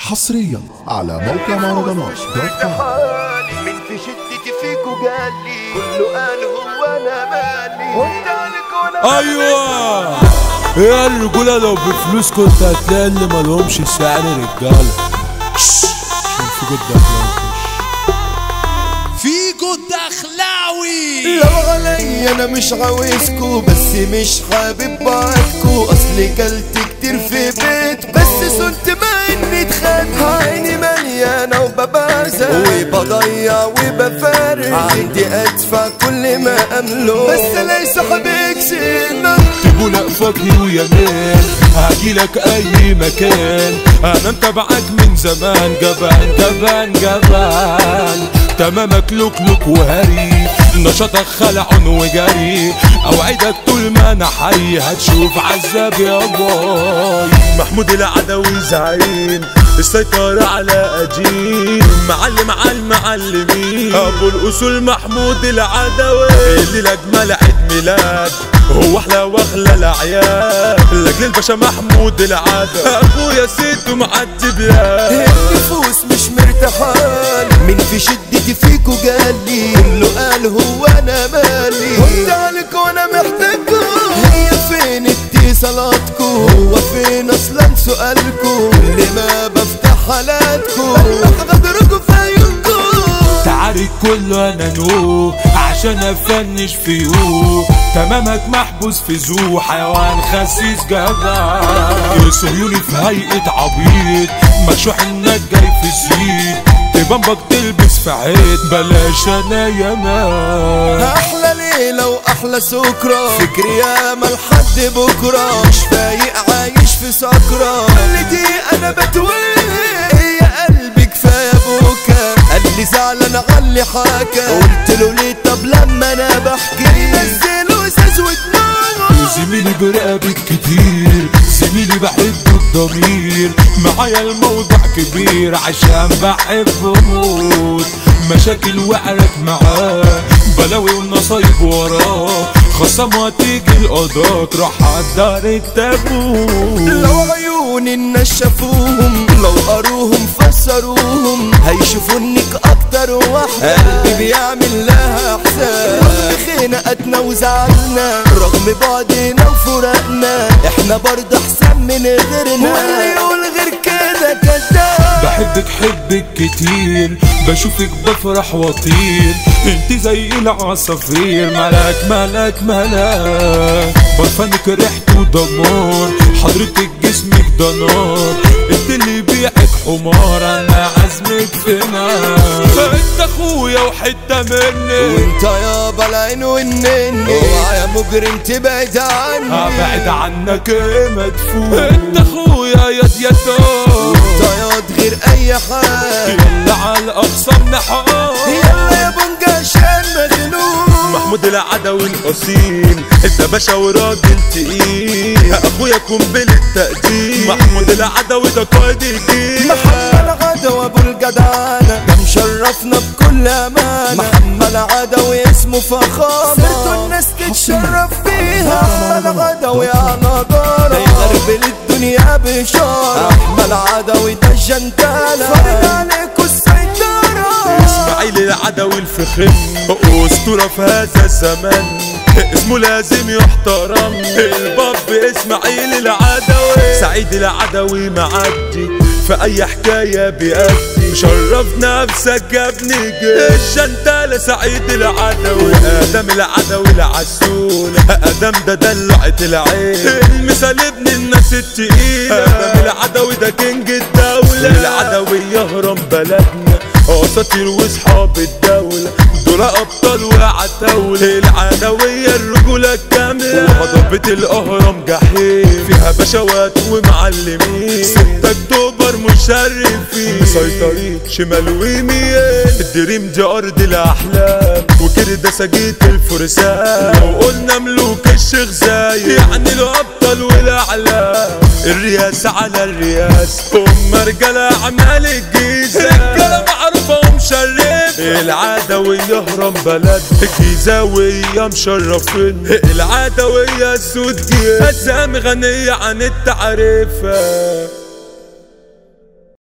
حصريا على موقع مهرجانات دوت كوم حالي من في شدتي فيكو قالي كله قال هو انا مالي وانت عليك وانا ايوه يا الرجوله لو بفلوس كنت هتلاقي اللي مالهمش سعر رجاله شش، شوف في جد اخلاوي في جد اخلاوي لو علي انا مش عاوزكو بس مش حابب بعدكو اصلي كلت كتير في بيت بس صنت ما اني اتخانق عيني مليانه وببازق وبضيع وبفرق عندي ادفع كل ما املك بس ليس حبيك سنة تقول فاكي ويا مان هجيلك اي مكان انا متابعك من زمان جبان جبان جبان تمامك لوك لوك وهري نشاطك خلع وجري اوعدك طول ما انا حي هتشوف عذاب يا باي محمود العدوي زعيم السيطرة على قديم معلم على المعلمين ابو الاصول محمود العدوي اللي اجمل عيد ميلاد هو احلى واغلى الاعياد لاجل الباشا محمود العدوي ابويا سيد معدي بياد النفوس مش مرتاحان من في شدتي فيكو قالي كله قال هو انا مالي قلت عليك وانا محتاجكو هي فين اتصالاتكو هو فين اصلا سؤالكو كل ما بفتح حالاتكو بلغ غدركو في عيونكو تعارك كله انا نو عشان افنش فيه تمامك محبوس في زو حيوان خسيس جدع صهيوني في هيئة عبيط مشوح انك جاي في زيت تبنبك تلبس في عيد بلاش انا يا مان احلى ليلة واحلى سكرة فكري ياما لحد بكرة مش فايق عايش في سكرة قلتي انا بتوه يا قلبي كفاية بوكا قال لي زعلان علي حكى قلت له ليه طب لما انا بحكي نزلوا ازاز ودماغه زميلي برقبك كتير زميلي بحبه الضمير معايا الموضوع كبير عشان بحبه موت مشاكل وقعت معاه بلاوي ونصايب وراه خصم وتيجي القضاء تروح عالدار تابوت لو عيون الناس شافوهم لو قروهم فسروهم هيشوفوا انك اكتر واحدة قلبي بيعمل لها احسان رغم خناقاتنا وزعلنا رغم بعدنا وفراقنا احنا برضه احسن من غيرنا واللي يقول غير كده كذاب بحبك حبك كتير بشوفك بفرح واطير انت زي العصافير ملاك ملاك ملاك برفانك ريحته دمار حضرتك جسمك ده نار انت اللي بيعك حمار انا عزمك في نار انت اخويا وحته مني وانت يابا العين والنني اوعى يا مجرم تبعد عني ابعد عنك ايه مدفون انت اخويا يا ديتو انت ياض غير اي حال يلا على الاقصى نحار يلا يا بونجا عشان مجنون محمود العدوي الاصيل انت باشا وراجل تقيل اخويا قنبله التقدير محمود العدوي ده قائد الجيل محمد عدوي ابو الجدعانة ده مشرفنا بكل امان محمد عدوي اسمه فخامة سيرته الناس تتشرف بيها محمد عدوي على نضارة ده يغربل الدنيا بشارة احمد عدوي ده الجنتالة فرد عليكوا السيطرة اسماعيل العدوي الفخم اسطوره في هذا الزمان اسمه لازم يحترم الباب اسماعيل العدوي سعيد العدوي معدي في اي حكايه بيأدي شرف نفسك يا ابني جيل الجنتالة سعيد العدوي ادم العدوي العسول ادم ده دلعة العين المثال ابن الناس التقيلة ادم العدوي ده كينج الدولة العدوي يهرم بلدنا اساطير واصحاب الدولة دول ابطال وعتاولة العدوية الرجولة الكاملة وهضبة الاهرام جحيم فيها بشوات ومعلمين 6 اكتوبر مشرفين مسيطرين شمال ويمين الدريم دي ارض الاحلام وكده سجيت الفرسان لو قلنا ملوك الشيخ زايد يعني الابطال والاعلام الرياسة على الرياسة هم رجالة اعمال الجيزة رجالة معروفة ومشرفة العدوية يهرم بلد الجيزاوية مشرفين العدوية السود اسامي غنية عن التعريفة